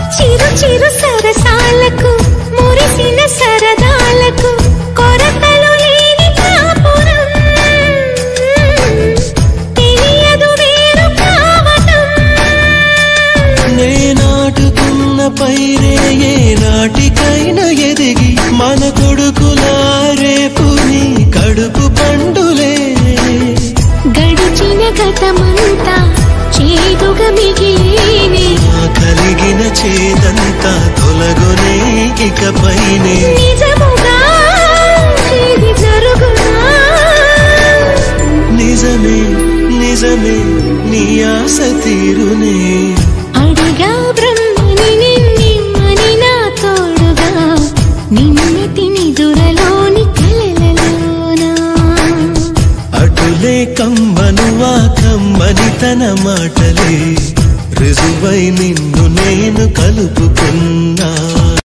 చిరు చిరు సరసాలకు మురిసిన సరదాలకు కొరతలు లేని కాపురం తెలియదు వేరు కావటం నేనాటుకున్న పైరే ఏ నాటికైనా ఎదిగి మన కొడుకులా రేపు నీ కడుపు పండులే గడిచిన గతమంతా చేదుగా మిగిలేనే ఆ కలిగిన చేదంతా తొలగునే ఇకపైనే నిజముగా ఇది జరుగునా నిజమే నిజమే నీ ఆశ తీరునే అడిగా బ్రహ్మని నిన్నిమ్మని నా తోడుగా నిన్నటి నిదురలోని కలలలోనా అటులే కమ్మను ఆ కమ్మని తన మాటలే రుజువై నిన్ను నేను కలుపుకున్నా